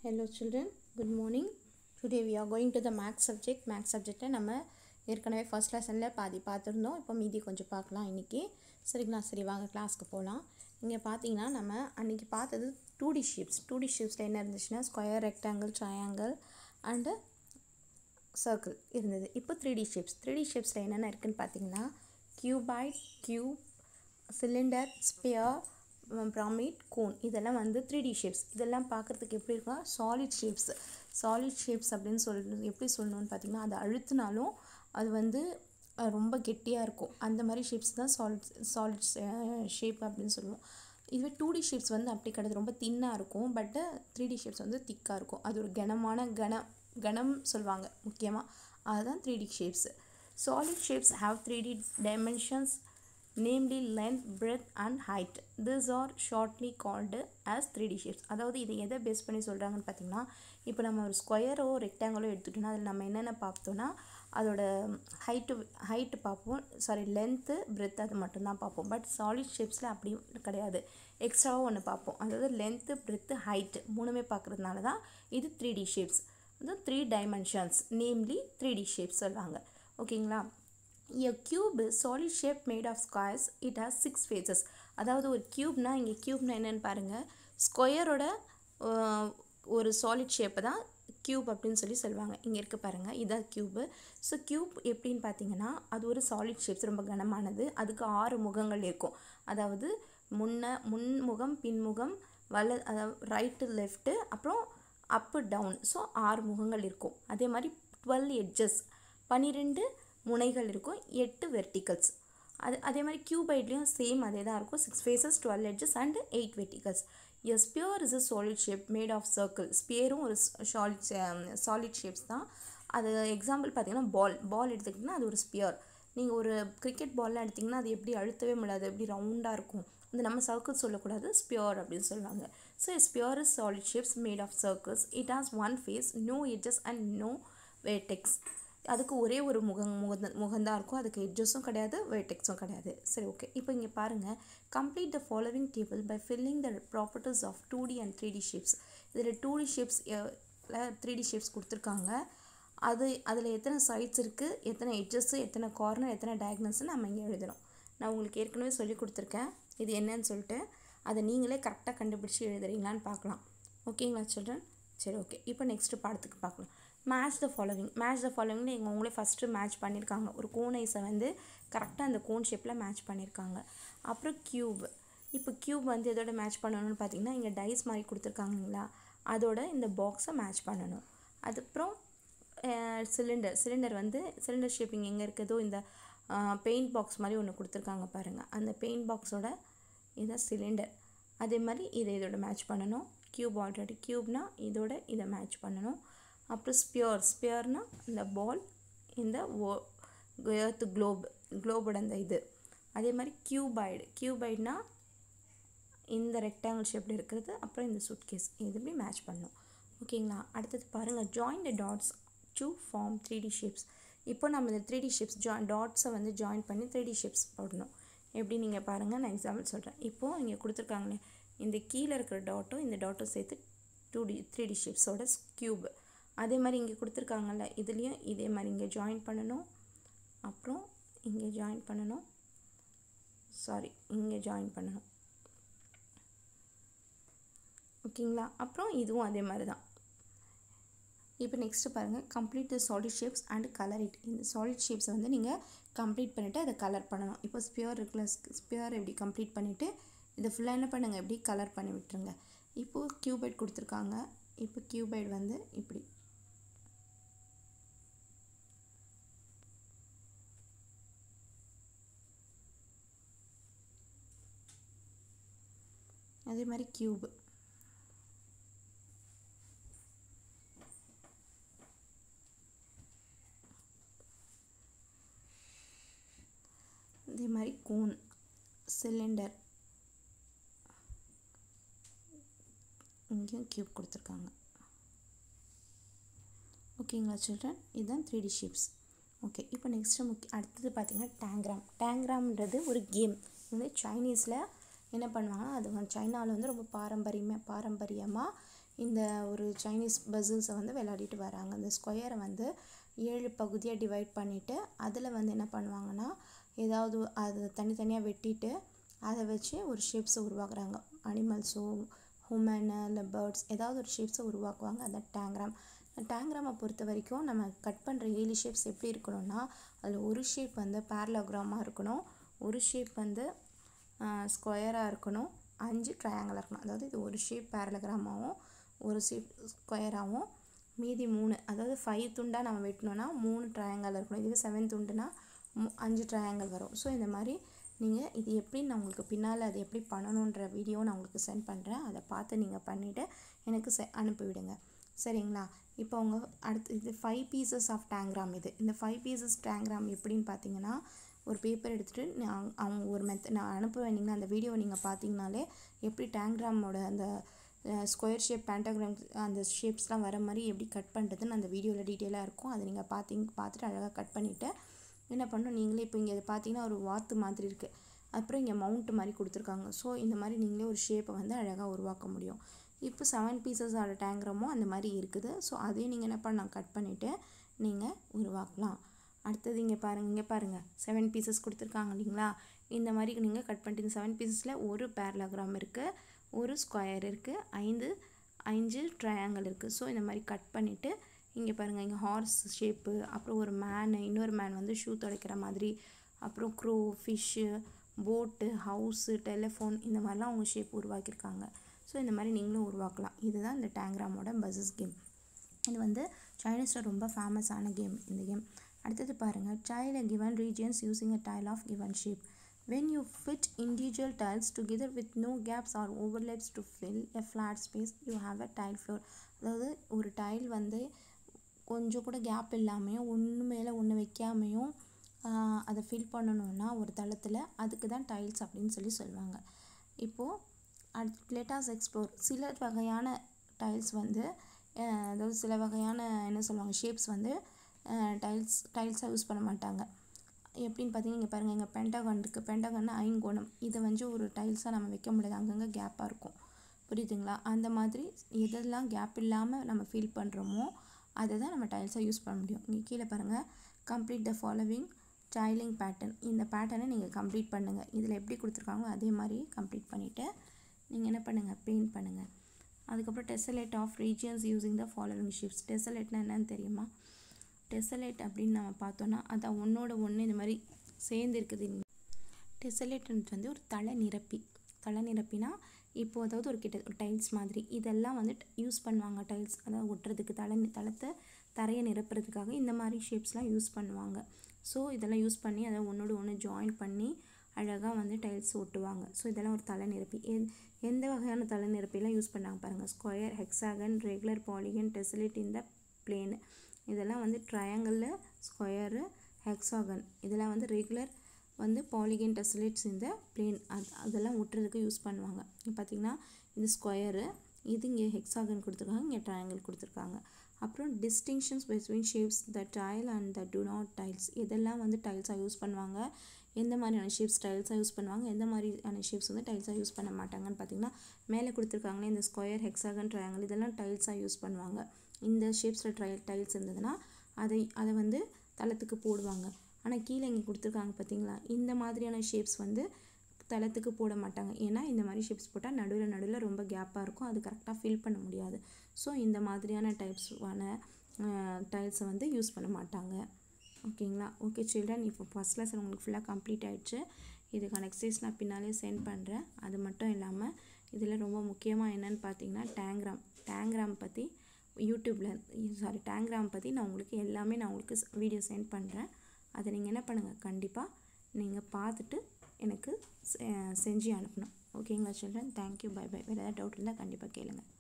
Hello children, good morning. Today we are going to the math subject. Math subjectை நம்ம ஏற்கனவே first லெசனில் பாதி பார்த்துருந்தோம் இப்போ மீதி கொஞ்சம் பார்க்கலாம் இன்றைக்கி சரிங்களா சரி வாங்க கிளாஸ்க்கு போகலாம் இங்கே பார்த்தீங்கன்னா நம்ம அன்றைக்கி பார்த்தது two D shapes two D ஷேப்ஸில் என்ன இருந்துச்சுன்னா square rectangle triangle and circle இருந்தது இப்போ three D shapes three D ஷேப்ஸில் என்னென்ன இருக்குதுன்னு பார்த்தீங்கன்னா cuboid cube cylinder sphere pyramid cone இதெல்லாம் வந்து த்ரீ டி ஷேப்ஸ் இதெல்லாம் பார்க்குறதுக்கு எப்படி இருக்குன்னா சாலிட் ஷேப்ஸ் சாலிட் ஷேப்ஸ் அப்படின்னு சொல்லணும் எப்படி சொல்லணும்னு பார்த்தீங்கன்னா அதை அழுத்தினாலும் அது வந்து அஹ், ரொம்ப கெட்டியாக இருக்கும் அந்த மாதிரி ஷேப்ஸ் தான் சாலிட் சாலிட் ஷேப் அப்படின்னு சொல்லுவோம் இதுவே டூ டி ஷேப்ஸ் வந்து அப்படி கிடையாது ரொம்ப தின்னாக இருக்கும் பட்டு த்ரீ டி ஷேப்ஸ் வந்து திக்காக இருக்கும் அது ஒரு கனமான கன கனம் சொல்லுவாங்க முக்கியமாக அதுதான் three D shapes solid shapes have three D dimensions namely length, breadth and height. These are shortly called as 3D shapes. அதாவது இதை எதை பேஸ் பண்ணி சொல்கிறாங்கன்னு பார்த்தீங்கன்னா இப்போ நம்ம ஒரு ஸ்கொயரோ ரெக்டாங்கிளோ எடுத்துக்கிட்டோம்னா அதில் நம்ம என்னென்ன பார்த்தோன்னா அதோட ஹைட்டு ஹைட்டு பார்ப்போம் சாரி லென்த்து பிரெத் அது மட்டும்தான் பார்ப்போம் பட் சாலிட் ஷேப்ஸில் அப்படி கிடையாது எக்ஸ்ட்ராவாக ஒன்று பார்ப்போம் அதாவது லென்த்து பிரெத்து ஹைட்டு மூணுமே பார்க்குறதுனால தான் இது த்ரீ டி ஷேப்ஸ் அது three dimensions namely three D shapes சொல்கிறாங்க ஓகேங்களா A cube is solid shape made of squares. It has six faces. அதாவது ஒரு க்யூப்னா இங்கே க்யூப்னா என்னென்னு பாருங்கள் ஸ்கொயரோட ஒரு சாலிட் ஷேப்பை தான் க்யூப் அப்படின்னு சொல்லி சொல்லுவாங்க இங்கே இருக்க பாருங்கள் இதான் க்யூபு ஸோ க்யூப் எப்படின்னு பார்த்தீங்கன்னா அது ஒரு சாலிட் ஷேப்ஸ் ரொம்ப கனமானது அதுக்கு ஆறு முகங்கள் இருக்கும் அதாவது முன்ன முன்முகம் பின்முகம் வல அதாவது ரைட்டு லெஃப்ட்டு அப்புறம் அப்பு டவுன் ஸோ ஆறு முகங்கள் இருக்கும் அதே மாதிரி டுவெல் எட்ஜஸ் பன்னிரெண்டு முனைகள் இருக்கும் எட்டு வெர்டிகல்ஸ் அது அதே மாதிரி கியூபைட்லேயும் சேம் அதே தான் இருக்கும் six faces twelve edges and eight verticals a sphere is a solid shape made of circle ஸ்பியரும் ஒரு சாலிட் சாலிட் ஷேப்ஸ் தான் அது எக்ஸாம்பிள் பார்த்தீங்கன்னா பால் பால் எடுத்துக்கிட்டிங்கன்னா அது ஒரு ஸ்பியர் நீங்கள் ஒரு கிரிக்கெட் பால்லாம் எடுத்திங்கன்னா அது எப்படி அழுத்தவே முடியாது எப்படி ரவுண்டாக இருக்கும் அது நம்ம சர்க்கிள் சொல்லக்கூடாது ஸ்பியர் அப்படின்னு சொல்லுவாங்க so sphere is solid shapes made of circles it has one face no edges and no vertex அதுக்கு ஒரே ஒரு முகம் முகந்த முகந்தான் இருக்கும் அதுக்கு எட்ஜஸும் கிடையாது வேர்டெக்ஸும் கிடையாது சரி ஓகே இப்போ இங்கே பாருங்கள் complete the following table by filling the properties of two D and three D shapes இதில் two D shapes three D shapes கொடுத்துருக்காங்க அது அதில் எத்தனை சைட்ஸ் இருக்குது எத்தனை எட்ஜஸ்ஸு எத்தனை கார்னர் எத்தனை டயக்னல்ஸ்னு நம்ம இங்கே எழுதணும் நான் உங்களுக்கு ஏற்கனவே சொல்லி கொடுத்துருக்கேன் இது என்னன்னு சொல்லிட்டு அதை நீங்களே கரெக்டாக கண்டுபிடிச்சி எழுதுறீங்களான்னு பார்க்கலாம் ஓகேங்களா சில்ட்ரன் சரி ஓகே இப்போ நெக்ஸ்ட்டு பாடத்துக்கு பார்க்கலாம் match the following match the ஃபாலோவிங்னு எங்கள் உங்களே ஃபஸ்ட்டு மேட்ச் பண்ணியிருக்காங்க ஒரு கோன் ஐஸை வந்து கரெக்டாக அந்த கோன் ஷேப்பில் மேட்ச் பண்ணியிருக்காங்க அப்புறம் க்யூப் இப்போ க்யூப் வந்து எதோட மேட்ச் பண்ணணும்னு பார்த்தீங்கன்னா இங்கே டைஸ் மாதிரி கொடுத்துருக்காங்களா அதோட இந்த பாக்ஸை மேட்ச் பண்ணணும் அதுக்கப்புறம் சிலிண்டர் சிலிண்டர் வந்து சிலிண்டர் ஷேப்பிங் எங்கே இருக்குதோ இந்த பெயிண்ட் பாக்ஸ் மாதிரி ஒன்று கொடுத்துருக்காங்க பாருங்கள் அந்த பெயிண்ட் பாக்ஸோட இதான் சிலிண்டர் அதே மாதிரி இதை இதோட மேட்ச் பண்ணணும் க்யூப் ஆல்ரெடி க்யூப்னா இதோட இதை மேட்ச் பண்ணணும் அப்புறம் ஸ்பியர் ஸ்பியர்னா இந்த பால் இந்த ஓ எர்த் குளோப் குளோபோட அந்த இது அதே மாதிரி கியூபாய்டு கியூபாய்டுனா இந்த ரெக்டாங்கிள் ஷேப்பில் இருக்கிறது அப்புறம் இந்த சுட்கேஸ் இது இப்படி மேட்ச் பண்ணணும் ஓகேங்களா அடுத்தது பாருங்கள் join the dots to form three D shapes இப்போ நம்ம இந்த த்ரீ டி ஷேப்ஸ் ஜா டாட்ஸை வந்து ஜாயின் பண்ணி த்ரீ டி ஷேப்ஸ் போடணும் எப்படி நீங்கள் பாருங்கள் நான் எக்ஸாம்பிள் சொல்கிறேன் இப்போது இங்கே கொடுத்துருக்காங்களே இந்த கீழே இருக்கிற டாட்டும் இந்த டாட்டும் சேர்த்து டூ டி த்ரீ டி ஷேப்ஸோட க்யூப் அதே மாதிரி இங்கே கொடுத்துருக்காங்கல்ல இதுலேயும் இதே மாதிரி இங்கே ஜாயின் பண்ணணும் அப்புறம் இங்கே ஜாயின் பண்ணணும் சாரி இங்கே ஜாயின் பண்ணணும் ஓகேங்களா அப்புறம் இதுவும் அதே மாதிரி தான் இப்போ நெக்ஸ்ட்டு பாருங்கள் complete the solid shapes and colour it இந்த சாலிட் ஷேப்ஸை வந்து நீங்கள் கம்ப்ளீட் பண்ணிவிட்டு அதை கலர் பண்ணணும் இப்போ ஸ்பியர் இருக்குல்ல ஸ்பியர் எப்படி கம்ப்ளீட் பண்ணிவிட்டு இதை ஃபுல்லாக என்ன பண்ணுங்கள் எப்படி கலர் பண்ணி விட்டுருங்க இப்போது கியூபைட் கொடுத்துருக்காங்க இப்போ கியூபைட் வந்து இப்படி அதே மாதிரி கியூப் அதே மாதிரி கோன் சிலிண்டர் இங்கேயும் கியூப் கொடுத்துருக்காங்க ஓகேங்களா சில்ட்ரன் இதுதான் த்ரீ டி ஷேப்ஸ் ஓகே இப்போ நெக்ஸ்ட்டு முக்கிய அடுத்தது பார்த்திங்கன்னா டேங்க்ராம் டேங்க்ராம்ன்றது ஒரு கேம் வந்து சைனீஸில் என்ன பண்ணுவாங்கன்னா அது வந்து சைனாவில் வந்து ரொம்ப பாரம்பரியமாக பாரம்பரியமாக இந்த ஒரு சைனீஸ் பசில்ஸை வந்து விளையாடிட்டு வராங்க அந்த ஸ்கொயரை வந்து ஏழு பகுதியாக டிவைட் பண்ணிவிட்டு அதில் வந்து என்ன பண்ணுவாங்கன்னா ஏதாவது அதை தனித்தனியாக வெட்டிட்டு அதை வச்சு ஒரு ஷேப்ஸை உருவாக்குறாங்க அனிமல்ஸோ ஹுமனு இல்லை பேர்ட்ஸ் ஏதாவது ஒரு ஷேப்ஸை உருவாக்குவாங்க அந்த டேங்க்ராம் டேங்க்ராமை பொறுத்த வரைக்கும் நம்ம கட் பண்ணுற ஏழு ஷேப்ஸ் எப்படி இருக்கணும்னா அதில் ஒரு ஷேப் வந்து பேரலோகிராமாக இருக்கணும் ஒரு ஷேப் வந்து ஸ்கொயராக இருக்கணும் அஞ்சு ட்ரையாங்கிளாக இருக்கணும் அதாவது இது ஒரு ஷேப் பேரலோகிராமாகவும் ஒரு ஷேப் ஸ்கொயராகவும் மீதி மூணு அதாவது ஃபைவ் துண்டாக நம்ம வெட்டினோன்னா மூணு ட்ரையாங்கல் இருக்கணும் இதுவே செவன் துண்டுனா அஞ்சு ட்ரையாங்கல் வரும் ஸோ இந்த மாதிரி நீங்கள் இது எப்படி நான் உங்களுக்கு பின்னால் அது எப்படி பண்ணணுன்ற வீடியோ நான் உங்களுக்கு சென்ட் பண்ணுறேன் அதை பார்த்து நீங்கள் பண்ணிவிட்டு எனக்கு செ அனுப்பிவிடுங்க சரிங்களா இப்போ அவங்க அடுத்து இது ஃபைவ் பீசஸ் ஆஃப் டேங்க்ராம் இது இந்த ஃபைவ் பீசஸ் டேங்க்ராம் எப்படின்னு பார்த்தீங்கன்னா ஒரு பேப்பர் எடுத்துகிட்டு நான் அவங்க ஒரு மெத்த நான் அனுப்புவேன் அந்த வீடியோவை நீங்கள் பார்த்தீங்கனாலே எப்படி டேங்க்ராமோட அந்த ஸ்கொயர் ஷேப் பேண்டாகிராம் அந்த ஷேப்ஸ்லாம் வர மாதிரி எப்படி கட் பண்ணுறதுன்னு அந்த வீடியோவில் டீட்டெயிலாக இருக்கும் அதை நீங்கள் பார்த்தீங்க பார்த்துட்டு அழகாக கட் பண்ணிவிட்டு என்ன பண்ணணும் நீங்களே இப்போ இங்கே பார்த்தீங்கன்னா ஒரு வாத்து மாதிரி இருக்குது அப்புறம் இங்கே மவுண்ட் மாதிரி கொடுத்துருக்காங்க ஸோ இந்த மாதிரி நீங்களே ஒரு ஷேப்பை வந்து அழகாக உருவாக்க முடியும் இப்போ செவன் பீசஸ் ஆட டேங்க்ராமும் அந்த மாதிரி இருக்குது ஸோ அதையும் நீங்கள் என்ன பண்ணலாம் கட் பண்ணிவிட்டு நீங்கள் உருவாக்கலாம் அடுத்தது இங்கே பாருங்கள் இங்கே பாருங்கள் செவன் பீசஸ் கொடுத்துருக்காங்க இல்லைங்களா இந்த மாதிரி நீங்கள் கட் பண்ணிட்டு இந்த செவன் பீசஸில் ஒரு பேரலோகிராம் இருக்குது ஒரு ஸ்கொயர் இருக்குது ஐந்து அஞ்சு ட்ரையாங்கிள் இருக்குது ஸோ இந்த மாதிரி கட் பண்ணிவிட்டு இங்கே பாருங்கள் இங்கே ஹார்ஸ் ஷேப்பு அப்புறம் ஒரு மேனு இன்னொரு மேன் வந்து ஷூ துடைக்கிற மாதிரி அப்புறம் க்ரோ ஃபிஷ்ஷு போட்டு ஹவுஸு டெலிஃபோன் இந்த மாதிரிலாம் அவங்க ஷேப் உருவாக்கியிருக்காங்க ஸோ இந்த மாதிரி நீங்களும் உருவாக்கலாம் இதுதான் இந்த டேங்க்ராமோட பஸ்ஸஸ் கேம் இது வந்து சைனீஸில் ரொம்ப ஃபேமஸான கேம் இந்த கேம் அடுத்தது பாருங்கள் tile given regions using a tile of given shape when you fit individual tiles together with no gaps or overlaps to fill a flat space you have a tile floor அதாவது ஒரு tail வந்து கொஞ்சம் கூட gap இல்லாமையும் ஒன்று மேலே ஒன்று வைக்காமையும் அதை ஃபில் பண்ணணுன்னா ஒரு தளத்தில் அதுக்கு தான் டைல்ஸ் அப்படின்னு சொல்லி சொல்லுவாங்க இப்போது அடுத்து லெட்டாஸ் எக்ஸ்ப்ளோர் சில வகையான டைல்ஸ் வந்து அதாவது சில வகையான என்ன சொல்லுவாங்க ஷேப்ஸ் வந்து டைல்ஸ் டைல்ஸாக யூஸ் பண்ண மாட்டாங்க எப்படின்னு பார்த்தீங்கன்னா இங்கே பாருங்கள் இங்கே பென்டகான் இருக்குது பென்டகான்னா ஐங்கோணம் இதை வந்து ஒரு டைல்ஸாக நம்ம வைக்க முடியாது அங்கங்கே கேப்பாக இருக்கும் புரியுதுங்களா அந்த மாதிரி எதெல்லாம் கேப் இல்லாமல் நம்ம ஃபீல் பண்ணுறோமோ அதை தான் நம்ம டைல்ஸாக யூஸ் பண்ண முடியும் இங்கே கீழே பாருங்கள் complete the following tiling pattern இந்த பேட்டர்னை நீங்கள் கம்ப்ளீட் பண்ணுங்கள் இதில் எப்படி கொடுத்துருக்காங்களோ அதே மாதிரி கம்ப்ளீட் பண்ணிவிட்டு நீங்கள் என்ன பண்ணுங்கள் பெயிண்ட் பண்ணுங்கள் அதுக்கப்புறம் tessellate of regions using the following shapes டெசலேட்னா என்னன்னு தெரியுமா டெசலேட் அப்படின்னு நம்ம பார்த்தோன்னா அதான் ஒன்றோட ஒன்று இந்த மாதிரி சேர்ந்து இருக்குது டெசலேட்ன்றது வந்து ஒரு தலை நிரப்பி தலை நிரப்பினா இப்போது அதாவது ஒரு கிட்ட ஒரு டைல்ஸ் மாதிரி இதெல்லாம் வந்து யூஸ் பண்ணுவாங்க டைல்ஸ் அதாவது ஒட்டுறதுக்கு தலை தளத்தை தரையை நிரப்புறதுக்காக இந்த மாதிரி ஷேப்ஸ்லாம் யூஸ் பண்ணுவாங்க ஸோ இதெல்லாம் யூஸ் பண்ணி அதை ஒன்றோட ஒன்று ஜாயின் பண்ணி அழகாக வந்து டைல்ஸ் ஒட்டுவாங்க ஸோ இதெல்லாம் ஒரு தலை நிரப்பி எந் எந்த வகையான தலை நிரப்பிலாம் யூஸ் பண்ணாங்க பாருங்கள் square hexagon regular polygon tessellate இந்த பிளேன் இதெல்லாம் வந்து ட்ரையாங்கிளில் ஸ்கொயரு ஹெக்ஸாகன் இதெல்லாம் வந்து ரெகுலர் வந்து பாலிகன் டெசலேட்ஸ் இந்த பிளேன் அது அதெல்லாம் ஒட்டுறதுக்கு யூஸ் பண்ணுவாங்க இப்போ பார்த்திங்கன்னா இது ஸ்கொயரு இது இங்கே ஹெக்ஸாகன் கொடுத்துருக்காங்க இங்கே ட்ரையாங்கிள் கொடுத்துருக்காங்க அப்புறம் distinctions between shapes the tile and the do not tiles இதெல்லாம் வந்து டைல்ஸாக யூஸ் பண்ணுவாங்க எந்த மாதிரியான ஷேப்ஸ் டைல்ஸாக யூஸ் பண்ணுவாங்க எந்த மாதிரியான ஷேப்ஸ் வந்து டைல்ஸாக யூஸ் பண்ண மாட்டாங்கன்னு பார்த்தீங்கன்னா மேலே கொடுத்துருக்காங்களே இந்த ஸ்கொயர் ஹெக்ஸாகன் ட்ரையாங்கிள் இதெல்லாம் டைல்ஸாக யூஸ் பண்ணுவாங்க இந்த ஷேப்ஸில் ட்ரை டைல்ஸ் இருந்ததுன்னா அதை அதை வந்து தளத்துக்கு போடுவாங்க ஆனால் கீழே இங்கே கொடுத்துருக்காங்க பார்த்தீங்களா இந்த மாதிரியான ஷேப்ஸ் வந்து தளத்துக்கு போட மாட்டாங்க ஏன்னா இந்த மாதிரி ஷேப்ஸ் போட்டால் நடுவில் நடுவில் ரொம்ப கேப்பாக இருக்கும் அது கரெக்டாக ஃபில் பண்ண முடியாது ஸோ இந்த மாதிரியான டைப்ஸான டைல்ஸை வந்து யூஸ் பண்ண மாட்டாங்க ஓகேங்களா ஓகே சில்ட்ரன் இப்போ ஃபஸ்ட் லெசன் உங்களுக்கு ஃபுல்லாக கம்ப்ளீட் ஆகிடுச்சு இதுக்கான எக்ஸசைஸ் நான் பின்னாலே சென்ட் பண்ணுறேன் அது மட்டும் இல்லாமல் இதில் ரொம்ப முக்கியமாக என்னென்னு பார்த்தீங்கன்னா டேங்க்ராம் டேங்க்ராம் பற்றி யூடியூப்பில் சாரி டேங்க்ராம் பற்றி நான் உங்களுக்கு எல்லாமே நான் உங்களுக்கு வீடியோ சென்ட் பண்ணுறேன் அதை நீங்கள் என்ன பண்ணுங்கள் கண்டிப்பாக நீங்கள் பார்த்துட்டு எனக்கு செஞ்சு அனுப்பணும் ஓகேங்களா சில்ட்ரன் தேங்க்யூ பை பை வேறு ஏதாவது டவுட் இருந்தால் கண்டிப்பாக கேளுங்கள்